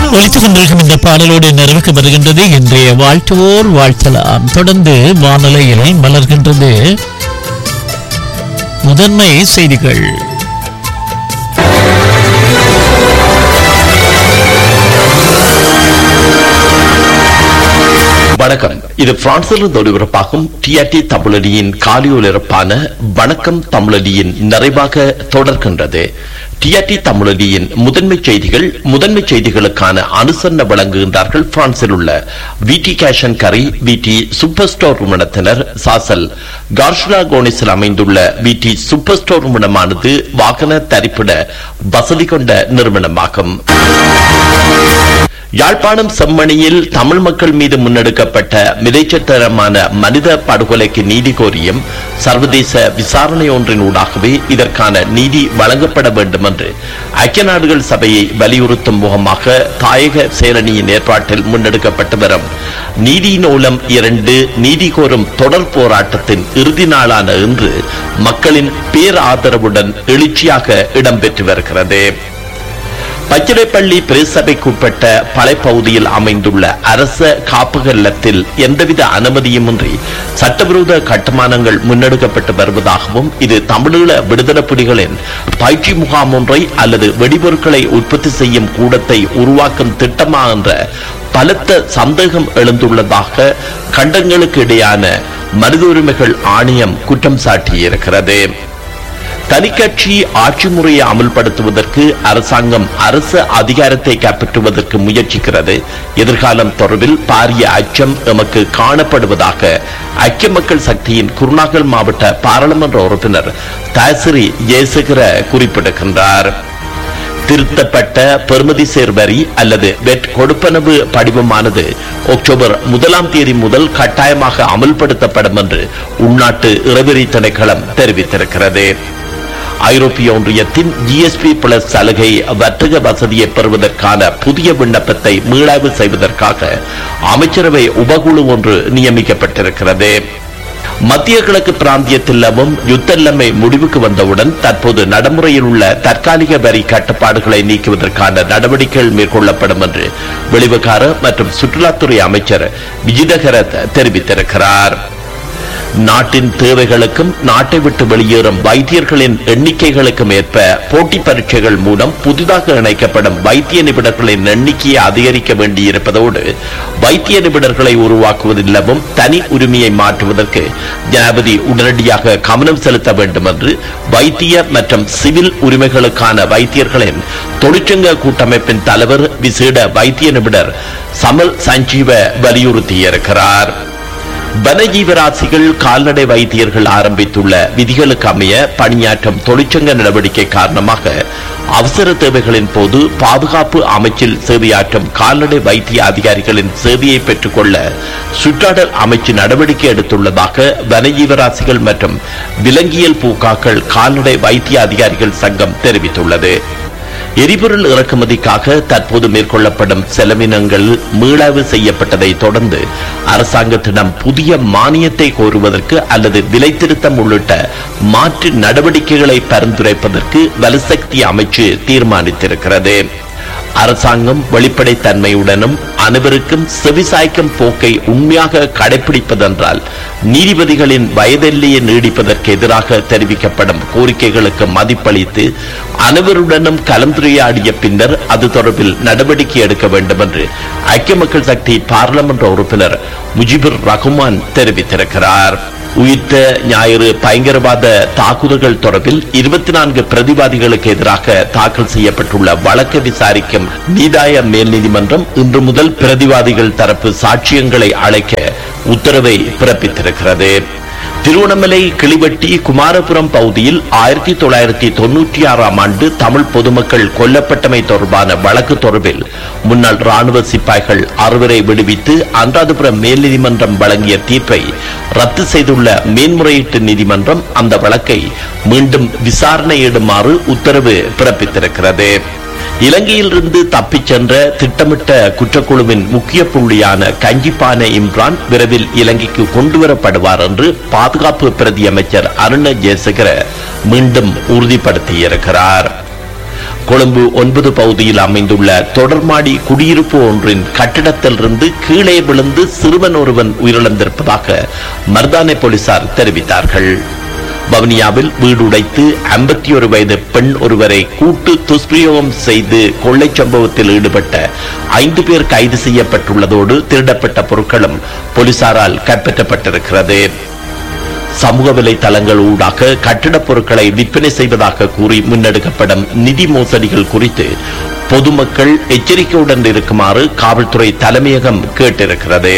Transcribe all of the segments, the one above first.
ஒலித்துக் கொண்டிருக்கும் இந்த பாடலோடு நிறைவுக்கு வருகின்றது இன்றைய வாழ்த்துவோர் வாழ்த்தலாம் தொடர்ந்து வானொலியில் மலர்கின்றது முதன்மை செய்திகள் வணக்கம் இது பிரான்சிலிருந்து ஒளிபரப்பாகும் டிஆர்டி தமிழடியின் காலை ஒலிபரப்பான வணக்கம் தமிழடியின் நிறைவாக தொடர்கின்றது டிஆர்டி தமிழடியின் முதன்மை செய்திகள் முதன்மை செய்திகளுக்கான அனுசரணை வழங்குகின்றார்கள் பிரான்சில் உள்ள விடி கேஷன் கரி விடி சூப்பர் ஸ்டோர் நிறுவனத்தினர் சாசல் கார்ஷுலா கோனிஸில் அமைந்துள்ள விடி சூப்பர் ஸ்டோர் நிறுவனமானது வாகன தரிப்பிட வசதி கொண்ட நிறுவனமாகும் யாழ்ப்பாணம் செம்மணியில் தமிழ் மக்கள் மீது முன்னெடுக்கப்பட்ட மிதைச்சத்தரமான மனித படுகொலைக்கு நீதி கோரியும் சர்வதேச விசாரணை ஒன்றின் ஊடாகவே இதற்கான நீதி வழங்கப்பட வேண்டும் என்று ஐக்கிய நாடுகள் சபையை வலியுறுத்தும் முகமாக தாயக சேரணியின் ஏற்பாட்டில் முன்னெடுக்கப்பட்டு வரும் நீதி நூலம் இரண்டு நீதி கோரும் தொடர் போராட்டத்தின் இறுதி நாளான இன்று மக்களின் பேராதரவுடன் எழுச்சியாக இடம்பெற்று வருகிறது பச்சிலைப்பள்ளி பிரேசபைக்குட்பட்ட பழைப்பகுதியில் அமைந்துள்ள அரச காப்பக இல்லத்தில் எந்தவித அனுமதியுமின்றி சட்டவிரோத கட்டுமானங்கள் முன்னெடுக்கப்பட்டு வருவதாகவும் இது தமிழீழ விடுதலை புலிகளின் பயிற்சி முகாம் ஒன்றை அல்லது வெடிபொருட்களை உற்பத்தி செய்யும் கூடத்தை உருவாக்கும் திட்டமா என்ற பலத்த சந்தேகம் எழுந்துள்ளதாக கண்டங்களுக்கு இடையான மனித உரிமைகள் ஆணையம் குற்றம் சாட்டியிருக்கிறது தனிக்கட்சி ஆட்சி முறையை அமல்படுத்துவதற்கு அரசாங்கம் அரசு அதிகாரத்தை கைப்பற்றுவதற்கு முயற்சிக்கிறது எதிர்காலம் தொடர்பில் பாரிய அச்சம் எமக்கு காணப்படுவதாக ஐக்கிய மக்கள் சக்தியின் குருநாகல் மாவட்ட பாராளுமன்ற உறுப்பினர் தாசிரி ஜெயசேகர குறிப்பிடுகின்றார் திருத்தப்பட்ட பெறுமதி சேர் வரி அல்லது வெட் கொடுப்பனவு படிவமானது அக்டோபர் முதலாம் தேதி முதல் கட்டாயமாக அமல்படுத்தப்படும் என்று உள்நாட்டு இறவெறி திணைக்களம் தெரிவித்திருக்கிறது ஐரோப்பிய ஒன்றியத்தின் ஜிஎஸ்பி பிளஸ் சலுகை வர்த்தக வசதியை பெறுவதற்கான புதிய விண்ணப்பத்தை மீளாய்வு செய்வதற்காக அமைச்சரவை உபகுழு ஒன்று நியமிக்கப்பட்டிருக்கிறது மத்திய கிழக்கு பிராந்தியத்தில் நிலவும் யுத்த நிலைமை முடிவுக்கு வந்தவுடன் தற்போது நடைமுறையில் உள்ள தற்காலிக வரி கட்டுப்பாடுகளை நீக்குவதற்கான நடவடிக்கைகள் மேற்கொள்ளப்படும் என்று வெளிவிகார மற்றும் சுற்றுலாத்துறை அமைச்சர் விஜிதகரத் தெரிவித்திருக்கிறார் நாட்டின் தேவைகளுக்கும் நாட்டை விட்டு வெளியேறும் வைத்தியர்களின் எண்ணிக்கைகளுக்கும் ஏற்ப போட்டி பரீட்சைகள் மூலம் புதிதாக இணைக்கப்படும் வைத்திய நிபுணர்களின் எண்ணிக்கையை அதிகரிக்க வேண்டியிருப்பதோடு வைத்திய நிபுணர்களை உருவாக்குவதிலும் தனி உரிமையை மாற்றுவதற்கு ஜனாபதி உடனடியாக கவனம் செலுத்த வேண்டும் என்று வைத்திய மற்றும் சிவில் உரிமைகளுக்கான வைத்தியர்களின் தொழிற்சங்க கூட்டமைப்பின் தலைவர் விசேட வைத்திய நிபுணர் சமல் சஞ்சீவ வலியுறுத்தியிருக்கிறார் வனஜீவராசிகள் கால்நடை வைத்தியர்கள் ஆரம்பித்துள்ள விதிகளுக்கு அமைய பணியாற்றும் தொழிற்சங்க நடவடிக்கை காரணமாக அவசர தேவைகளின் போது பாதுகாப்பு அமைச்சில் சேவையாற்றும் கால்நடை வைத்திய அதிகாரிகளின் சேவையை பெற்றுக்கொள்ள சுற்றாடல் அமைச்சு நடவடிக்கை எடுத்துள்ளதாக வனஜீவராசிகள் மற்றும் விலங்கியல் பூக்காக்கள் கால்நடை வைத்திய அதிகாரிகள் சங்கம் தெரிவித்துள்ளது எரிபொருள் இறக்குமதிக்காக தற்போது மேற்கொள்ளப்படும் செலவினங்கள் மீளாய்வு செய்யப்பட்டதை தொடர்ந்து அரசாங்கத்திடம் புதிய மானியத்தை கோருவதற்கு அல்லது விலை திருத்தம் உள்ளிட்ட மாற்று நடவடிக்கைகளை பரிந்துரைப்பதற்கு வலுசக்தி அமைச்சு தீர்மானித்திருக்கிறது அரசாங்கம் வெளிப்படைத்தன்மையுடனும் அனைவருக்கும் செவிசாய்க்கும் போக்கை உண்மையாக கடைபிடிப்பதென்றால் நீதிபதிகளின் வயதெல்லையை நீடிப்பதற்கு எதிராக தெரிவிக்கப்படும் கோரிக்கைகளுக்கு மதிப்பளித்து அனைவருடனும் கலந்துரையாடிய பின்னர் அது தொடர்பில் நடவடிக்கை எடுக்க வேண்டும் என்று ஐக்கிய மக்கள் சக்தி பாராளுமன்ற உறுப்பினர் முஜிபுர் ரஹ்மான் தெரிவித்திருக்கிறார் உயிர்த்த ஞாயிறு பயங்கரவாத தாக்குதல்கள் தொடர்பில் இருபத்தி நான்கு பிரதிவாதிகளுக்கு எதிராக தாக்கல் செய்யப்பட்டுள்ள வழக்கை விசாரிக்கும் நீதாய மேல் நீதிமன்றம் இன்று முதல் பிரதிவாதிகள் தரப்பு சாட்சியங்களை அழைக்க உத்தரவை பிறப்பித்திருக்கிறது திருவண்ணாமலை கிளிவட்டி குமாரபுரம் பகுதியில் ஆயிரத்தி தொள்ளாயிரத்தி தொன்னூற்றி ஆறாம் ஆண்டு தமிழ் பொதுமக்கள் கொல்லப்பட்டமை தொடர்பான வழக்கு தொடர்பில் முன்னாள் ராணுவ சிப்பாய்கள் அறுவரை விடுவித்து அன்றாதபுரம் மேல் நீதிமன்றம் வழங்கிய தீர்ப்பை ரத்து செய்துள்ள மேன்முறையீட்டு நீதிமன்றம் அந்த வழக்கை மீண்டும் விசாரணையிடுமாறு உத்தரவு பிறப்பித்திருக்கிறது இலங்கையிலிருந்து தப்பிச் சென்ற திட்டமிட்ட குற்றக்குழுவின் முக்கிய புள்ளியான கஞ்சிப்பான இம்ரான் விரைவில் இலங்கைக்கு கொண்டுவரப்படுவார் என்று பாதுகாப்பு பிரதி அமைச்சர் அருண ஜெயசேகர மீண்டும் உறுதிப்படுத்தியிருக்கிறார் கொழும்பு ஒன்பது பகுதியில் அமைந்துள்ள தொடர்மாடி குடியிருப்பு ஒன்றின் கட்டிடத்திலிருந்து கீழே விழுந்து சிறுவன் ஒருவன் உயிரிழந்திருப்பதாக மர்தானே போலீசார் தெரிவித்தார்கள் வவுனியாவில் வீடு உடைத்து ஐம்பத்தி ஒரு வயது பெண் ஒருவரை கூட்டு துஷ்பிரயோகம் செய்து கொள்ளை சம்பவத்தில் ஈடுபட்ட ஐந்து பேர் கைது செய்யப்பட்டுள்ளதோடு திருடப்பட்ட பொருட்களும் போலீசாரால் கைப்பற்றப்பட்டிருக்கிறது சமூக வலைதளங்கள் ஊடாக கட்டிடப் பொருட்களை விற்பனை செய்வதாக கூறி முன்னெடுக்கப்படும் நிதி மோசடிகள் குறித்து பொதுமக்கள் எச்சரிக்கையுடன் இருக்குமாறு காவல்துறை தலைமையகம் கேட்டிருக்கிறது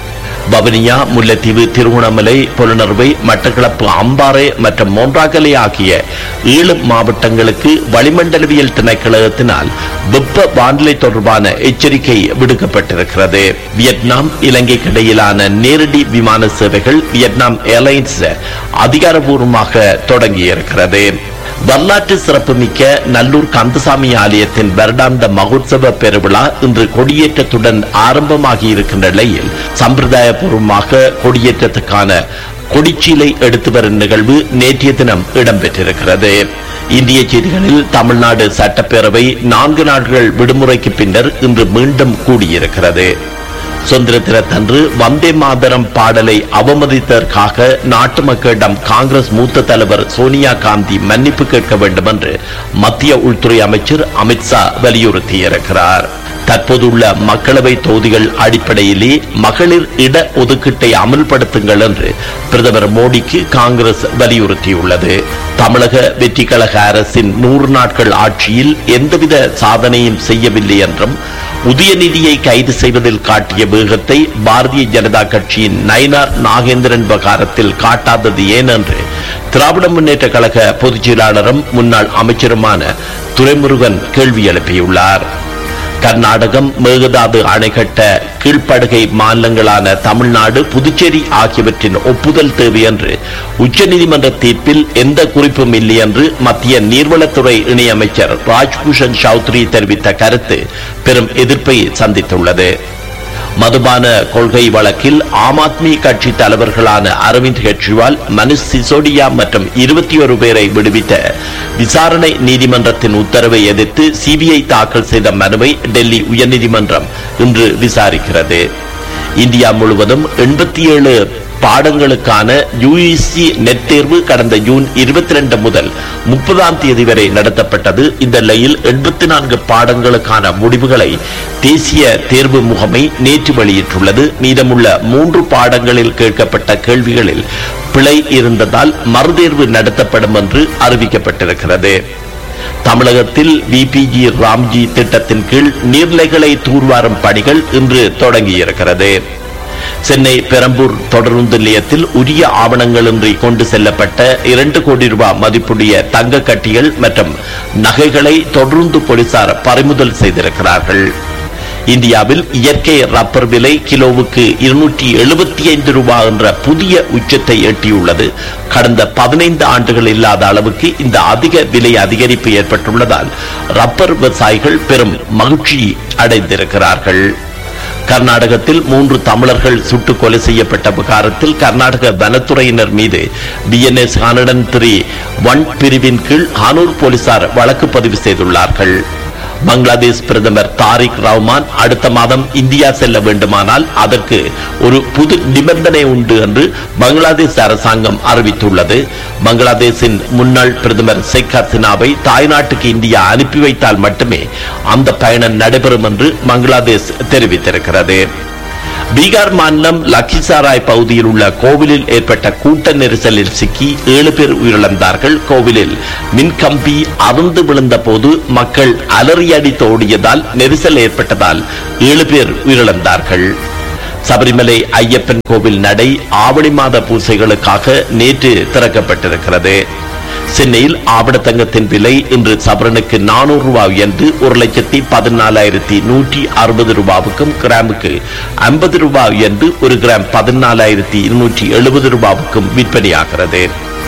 வவுனியா முல்லைத்தீவு திருகோணமலை புலனறுவை மட்டக்களப்பு அம்பாறை மற்றும் மொன்றாகலை ஆகிய ஏழு மாவட்டங்களுக்கு வளிமண்டலவியல் திணைக்களத்தினால் வெப்ப வானிலை தொடர்பான எச்சரிக்கை விடுக்கப்பட்டிருக்கிறது வியட்நாம் இலங்கைக்கு இடையிலான நேரடி விமான சேவைகள் வியட்நாம் ஏர்லைன்ஸ் அதிகாரபூர்வமாக தொடங்கியிருக்கிறது வரலாற்று சிறப்புமிக்க நல்லூர் கந்தசாமி ஆலயத்தின் வருடாந்த மகோத்சவ பெருவிழா இன்று கொடியேற்றத்துடன் ஆரம்பமாகி இருக்கின்ற நிலையில் சம்பிரதாயபூர்வமாக கொடியேற்றத்துக்கான கொடிச்சீலை எடுத்து வரும் நிகழ்வு நேற்றைய தினம் இடம்பெற்றிருக்கிறது இந்திய செய்திகளில் தமிழ்நாடு சட்டப்பேரவை நான்கு நாட்கள் விடுமுறைக்கு பின்னர் இன்று மீண்டும் கூடியிருக்கிறது சுதந்திர தினத்தன்று வந்தே மாதரம் பாடலை அவமதித்ததற்காக நாட்டு மக்களிடம் காங்கிரஸ் மூத்த தலைவர் சோனியா காந்தி மன்னிப்பு கேட்க வேண்டும் என்று மத்திய உள்துறை அமைச்சர் அமித்ஷா வலியுறுத்தியிருக்கிறார் தற்போதுள்ள மக்களவை தொகுதிகள் அடிப்படையிலே மகளிர் இட ஒதுக்கீட்டை அமல்படுத்துங்கள் என்று பிரதமர் மோடிக்கு காங்கிரஸ் வலியுறுத்தியுள்ளது தமிழக வெற்றி கழக அரசின் நூறு நாட்கள் ஆட்சியில் எந்தவித சாதனையும் செய்யவில்லை என்றும் உதயநிதியை கைது செய்வதில் காட்டிய வேகத்தை பாரதிய ஜனதா கட்சியின் நயினார் நாகேந்திரன் விவகாரத்தில் காட்டாதது ஏன் என்று திராவிட முன்னேற்ற கழக பொதுச் செயலாளரும் முன்னாள் அமைச்சருமான துரைமுருகன் கேள்வி எழுப்பியுள்ளார் கர்நாடகம் மேகதாது அணை கட்ட கீழ்ப்படுகை மாநிலங்களான தமிழ்நாடு புதுச்சேரி ஆகியவற்றின் ஒப்புதல் தேவை என்று உச்சநீதிமன்ற தீர்ப்பில் எந்த குறிப்பும் இல்லை என்று மத்திய நீர்வளத்துறை இணையமைச்சர் ராஜ்பூஷன் சௌத்ரி தெரிவித்த கருத்து பெரும் எதிர்ப்பை சந்தித்துள்ளது மதுபான கொள்கை வழக்கில் ஆம் ஆத்மி கட்சி தலைவர்களான அரவிந்த் கெஜ்ரிவால் மனுஷ் சிசோடியா மற்றும் இருபத்தி ஒரு பேரை விடுவித்த விசாரணை நீதிமன்றத்தின் உத்தரவை எதிர்த்து சிபிஐ தாக்கல் செய்த மனுவை டெல்லி உயர்நீதிமன்றம் இன்று விசாரிக்கிறது இந்தியா முழுவதும் எண்பத்தி ஏழு பாடங்களுக்கான யுஇசி நெட் தேர்வு கடந்த ஜூன் இருபத்தி ரெண்டு முதல் முப்பதாம் தேதி வரை நடத்தப்பட்டது இந்த நிலையில் எண்பத்தி நான்கு பாடங்களுக்கான முடிவுகளை தேசிய தேர்வு முகமை நேற்று வெளியிட்டுள்ளது மீதமுள்ள மூன்று பாடங்களில் கேட்கப்பட்ட கேள்விகளில் பிழை இருந்ததால் மறுதேர்வு நடத்தப்படும் என்று அறிவிக்கப்பட்டிருக்கிறது தமிழகத்தில் விபிஜி ராம்ஜி திட்டத்தின் கீழ் நீர்நிலைகளை தூர்வாரும் பணிகள் இன்று தொடங்கியிருக்கிறது சென்னை பெரம்பூர் தொடருந்து நிலையத்தில் உரிய ஆவணங்களின்றி கொண்டு செல்லப்பட்ட இரண்டு கோடி ரூபாய் மதிப்புடைய தங்க கட்டிகள் மற்றும் நகைகளை தொடர்ந்து போலீசார் பறிமுதல் செய்திருக்கிறார்கள் இந்தியாவில் இயற்கை ரப்பர் விலை கிலோவுக்கு இருநூற்றி எழுபத்தி ஐந்து ரூபாய் என்ற புதிய உச்சத்தை எட்டியுள்ளது கடந்த பதினைந்து ஆண்டுகள் இல்லாத அளவுக்கு இந்த அதிக விலை அதிகரிப்பு ஏற்பட்டுள்ளதால் ரப்பர் விவசாயிகள் பெரும் மகிழ்ச்சி அடைந்திருக்கிறார்கள் கர்நாடகத்தில் மூன்று தமிழர்கள் சுட்டுக் கொலை செய்யப்பட்ட விகாரத்தில் கர்நாடக வனத்துறையினர் மீது பிஎன்எஸ் ஹானடன் த்ரீ ஒன் பிரிவின் கீழ் ஹானூர் போலீசார் வழக்கு பதிவு செய்துள்ளார்கள் பங்களாதேஷ் பிரதமர் தாரிக் ரஹ்மான் அடுத்த மாதம் இந்தியா செல்ல வேண்டுமானால் அதற்கு ஒரு புது நிபந்தனை உண்டு என்று பங்களாதேஷ் அரசாங்கம் அறிவித்துள்ளது பங்களாதேஷின் முன்னாள் பிரதமர் ஷேக் ஹசீனாவை தாய்நாட்டுக்கு இந்தியா அனுப்பி வைத்தால் மட்டுமே அந்த பயணம் நடைபெறும் என்று பங்களாதேஷ் தெரிவித்திருக்கிறது பீகார் மாநிலம் லக்கிசாராய் பகுதியில் உள்ள கோவிலில் ஏற்பட்ட கூட்ட நெரிசலில் சிக்கி ஏழு பேர் உயிரிழந்தார்கள் கோவிலில் மின்கம்பி அறுந்து விழுந்த போது மக்கள் அலறியடித்து ஓடியதால் நெரிசல் ஏற்பட்டதால் ஏழு பேர் உயிரிழந்தார்கள் சபரிமலை ஐயப்பன் கோவில் நடை ஆவணி மாத பூசைகளுக்காக நேற்று திறக்கப்பட்டிருக்கிறது சென்னையில் ஆபடத்தங்கத்தின் விலை இன்று சவரனுக்கு நானூறு ரூபாய் என்று ஒரு லட்சத்தி பதினாலாயிரத்தி நூற்றி அறுபது ரூபாவுக்கும் கிராமுக்கு ஐம்பது ரூபாய் என்று ஒரு கிராம் பதினாலாயிரத்தி இருநூற்றி எழுபது ரூபாவுக்கும் விற்பனையாகிறது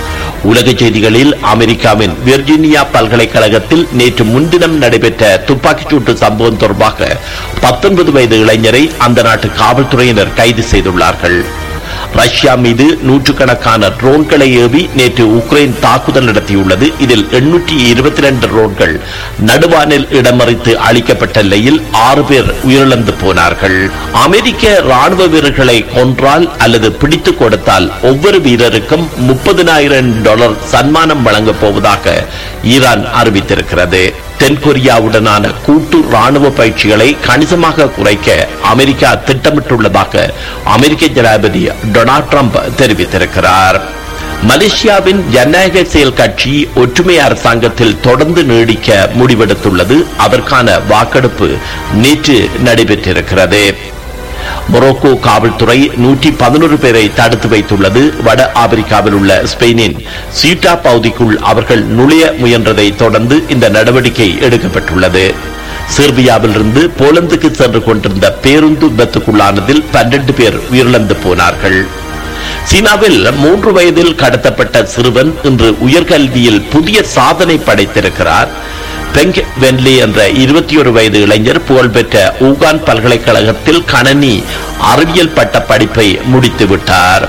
உலக செய்திகளில் அமெரிக்காவின் விர்ஜீனியா பல்கலைக்கழகத்தில் நேற்று முன்தினம் நடைபெற்ற துப்பாக்கிச்சூட்டு சம்பவம் தொடர்பாக பத்தொன்பது வயது இளைஞரை அந்த நாட்டு காவல்துறையினர் கைது செய்துள்ளார்கள் ரஷ்யா மீது நூற்றுக்கணக்கான ட்ரோன்களை ஏவி நேற்று உக்ரைன் தாக்குதல் நடத்தியுள்ளது இதில் எண்ணூற்றி இருபத்தி ரெண்டு ட்ரோன்கள் நடுவானில் இடமறித்து அளிக்கப்பட்ட நிலையில் ஆறு பேர் உயிரிழந்து போனார்கள் அமெரிக்க ராணுவ வீரர்களை கொன்றால் அல்லது பிடித்துக் கொடுத்தால் ஒவ்வொரு வீரருக்கும் முப்பதினாயிரம் டாலர் சன்மானம் வழங்கப் போவதாக ஈரான் அறிவித்திருக்கிறது தென்கொரியாவுடனான கூட்டு ராணுவ பயிற்சிகளை கணிசமாக குறைக்க அமெரிக்கா திட்டமிட்டுள்ளதாக அமெரிக்க ஜனாதிபதி டொனால்ட் ட்ரம்ப் தெரிவித்திருக்கிறார் மலேசியாவின் ஜனநாயக செயல் கட்சி ஒற்றுமை அரசாங்கத்தில் தொடர்ந்து நீடிக்க முடிவெடுத்துள்ளது அதற்கான வாக்கெடுப்பு நேற்று நடைபெற்றிருக்கிறது மொரோக்கோ காவல்துறை நூற்றி பதினொரு பேரை தடுத்து வைத்துள்ளது வட ஆப்பிரிக்காவில் உள்ள ஸ்பெயினின் சீட்டா பகுதிக்குள் அவர்கள் நுழைய முயன்றதை தொடர்ந்து இந்த நடவடிக்கை எடுக்கப்பட்டுள்ளது செர்பியாவிலிருந்து போலந்துக்கு சென்று கொண்டிருந்த பேருந்து விபத்துக்குள்ளானதில் பன்னெண்டு பேர் உயிரிழந்து போனார்கள் சீனாவில் மூன்று வயதில் கடத்தப்பட்ட சிறுவன் இன்று உயர்கல்வியில் புதிய சாதனை படைத்திருக்கிறார் பெங் வென்லி என்ற இருபத்தி ஒரு வயது இளைஞர் புகழ்பெற்ற ஊகான் பல்கலைக்கழகத்தில் கணனி அறிவியல் பட்ட படிப்பை முடித்துவிட்டார்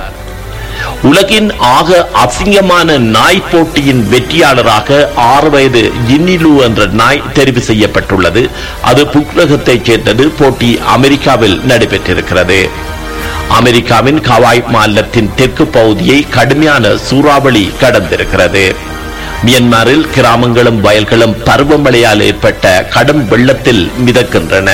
உலகின் ஆக அசிங்கமான நாய் போட்டியின் வெற்றியாளராக ஆறு வயது ஜின்னிலு என்ற நாய் தெரிவு செய்யப்பட்டுள்ளது அது புக்லகத்தைச் சேர்ந்தது போட்டி அமெரிக்காவில் நடைபெற்றிருக்கிறது அமெரிக்காவின் கவாய் மாநிலத்தின் தெற்கு பகுதியை கடுமையான சூறாவளி கடந்திருக்கிறது மியன்மாரில் கிராமங்களும் வயல்களும் பருவமழையால் ஏற்பட்ட கடும் வெள்ளத்தில் மிதக்கின்றன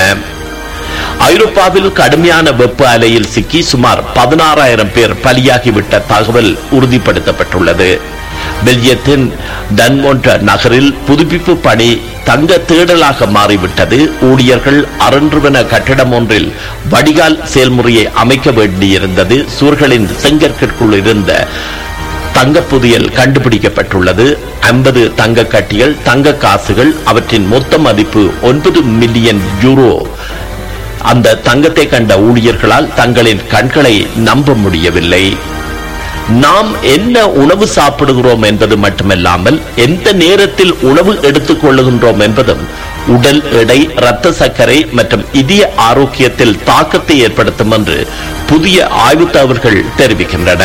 ஐரோப்பாவில் கடுமையான வெப்ப அலையில் சிக்கி சுமார் பதினாறாயிரம் பேர் பலியாகிவிட்ட தகவல் உறுதிப்படுத்தப்பட்டுள்ளது பெல்ஜியத்தின் டன்மோன்ட நகரில் புதுப்பிப்பு பணி தங்க தேடலாக மாறிவிட்டது ஊழியர்கள் அரன்றுவன கட்டிடம் ஒன்றில் வடிகால் செயல்முறையை அமைக்க வேண்டியிருந்தது சூர்களின் செங்கற்கிற்குள் இருந்த தங்க புதியல் கண்டுபிடிக்கப்பட்டுள்ளது ஐம்பது தங்க கட்டிகள் தங்க காசுகள் அவற்றின் மொத்த மதிப்பு ஒன்பது மில்லியன் யூரோ அந்த தங்கத்தை கண்ட ஊழியர்களால் தங்களின் கண்களை நம்ப முடியவில்லை நாம் என்ன உணவு சாப்பிடுகிறோம் என்பது மட்டுமல்லாமல் எந்த நேரத்தில் உணவு எடுத்துக் கொள்ளுகின்றோம் என்பதும் உடல் எடை இரத்த சர்க்கரை மற்றும் இதய ஆரோக்கியத்தில் தாக்கத்தை ஏற்படுத்தும் என்று புதிய ஆய்வு தகவல்கள் தெரிவிக்கின்றன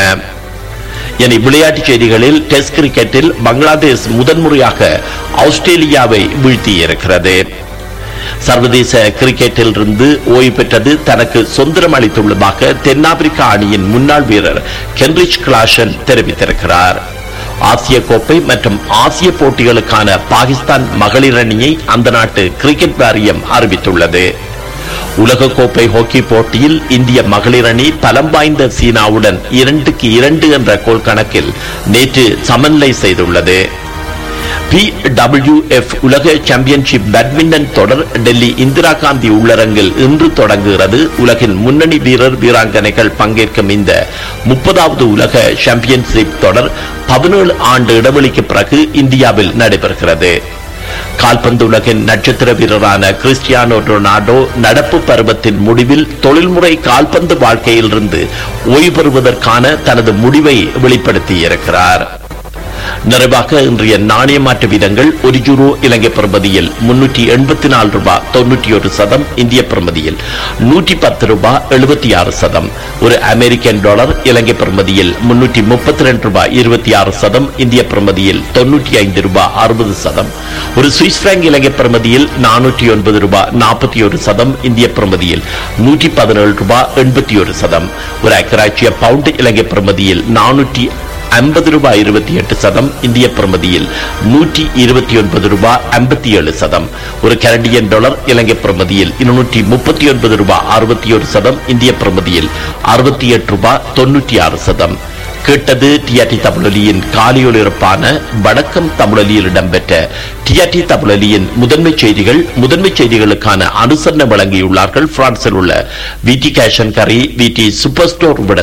இனி விளையாட்டுச் செய்திகளில் டெஸ்ட் கிரிக்கெட்டில் பங்களாதேஷ் முதன்முறையாக ஆஸ்திரேலியாவை வீழ்த்தியிருக்கிறது சர்வதேச கிரிக்கெட்டில் இருந்து ஓய்வு பெற்றது தனக்கு சொந்தரம் அளித்துள்ளதாக தென்னாப்பிரிக்க அணியின் முன்னாள் வீரர் கென்ரிச் கிளாஷன் தெரிவித்திருக்கிறார் ஆசிய கோப்பை மற்றும் ஆசிய போட்டிகளுக்கான பாகிஸ்தான் மகளிர் அணியை அந்த நாட்டு கிரிக்கெட் வாரியம் அறிவித்துள்ளது உலகக்கோப்பை ஹாக்கி போட்டியில் இந்திய மகளிர் அணி பலம் வாய்ந்த சீனாவுடன் இரண்டுக்கு இரண்டு என்ற கோல் கணக்கில் நேற்று சமநிலை செய்துள்ளது PWF உலக சாம்பியன்ஷிப் பேட்மிண்டன் தொடர் டெல்லி இந்திரா காந்தி உள்ளரங்கில் இன்று தொடங்குகிறது உலகின் முன்னணி வீரர் வீராங்கனைகள் பங்கேற்கும் இந்த முப்பதாவது உலக சாம்பியன்ஷிப் தொடர் பதினேழு ஆண்டு இடைவெளிக்கு பிறகு இந்தியாவில் நடைபெறுகிறது கால்பந்து உலகின் நட்சத்திர வீரரான கிறிஸ்டியானோ ரொனால்டோ நடப்பு பருவத்தின் முடிவில் தொழில்முறை கால்பந்து வாழ்க்கையிலிருந்து ஓய்வு பெறுவதற்கான தனது முடிவை வெளிப்படுத்தியிருக்கிறார் நிறைவாக இன்றைய நாணய மாற்று வீதங்கள் ஒரு யூரோ இலங்கை பிரமதியில் முன்னூற்றி எண்பத்தி நாலு ரூபாய் தொண்ணூற்றி ஒரு சதம் இந்திய பிரமதியில் நூற்றி பத்து ரூபாய் எழுபத்தி ஆறு சதம் ஒரு அமெரிக்கன் டாலர் இலங்கை பிரமதியில் முன்னூற்றி முப்பத்தி ரெண்டு ரூபாய் இருபத்தி ஆறு சதம் இந்திய பிரமதியில் தொண்ணூற்றி ஐந்து ரூபாய் அறுபது சதம் ஒரு சுவிஸ் பிராங்க் இலங்கை பிரமதியில் நானூற்றி ஒன்பது ரூபாய் நாற்பத்தி ஒரு சதம் இந்திய பிரமதியில் நூற்றி பதினேழு ரூபாய் எண்பத்தி ஒரு சதம் ஒரு அக்கராட்சிய பவுண்ட் இலங்கை பிரமதியில் நானூற்றி ஐம்பது ரூபாய் இருபத்தி எட்டு சதம் இந்திய பிரமதியில் நூற்றி இருபத்தி ஒன்பது ரூபாய் ஐம்பத்தி ஏழு சதம் ஒரு கனடியன் டாலர் இலங்கை பிரமதியில் இருநூற்றி முப்பத்தி ஒன்பது ரூபாய் அறுபத்தி ஒரு சதம் இந்திய பிரமதியில் அறுபத்தி எட்டு ரூபாய் தொண்ணூற்றி ஆறு சதம் கேட்டது டிஆர்டி தமிழொலியின் காலியொலிருப்பான வணக்கம் தமிழொலியில் இடம்பெற்ற டிஆர்டி தமிழொலியின் முதன்மை செய்திகள் முதன்மை செய்திகளுக்கான அனுசரணை வழங்கியுள்ளார்கள் பிரான்சில் உள்ள விடி கேஷன் கரி விடி சூப்பர் ஸ்டோர் விட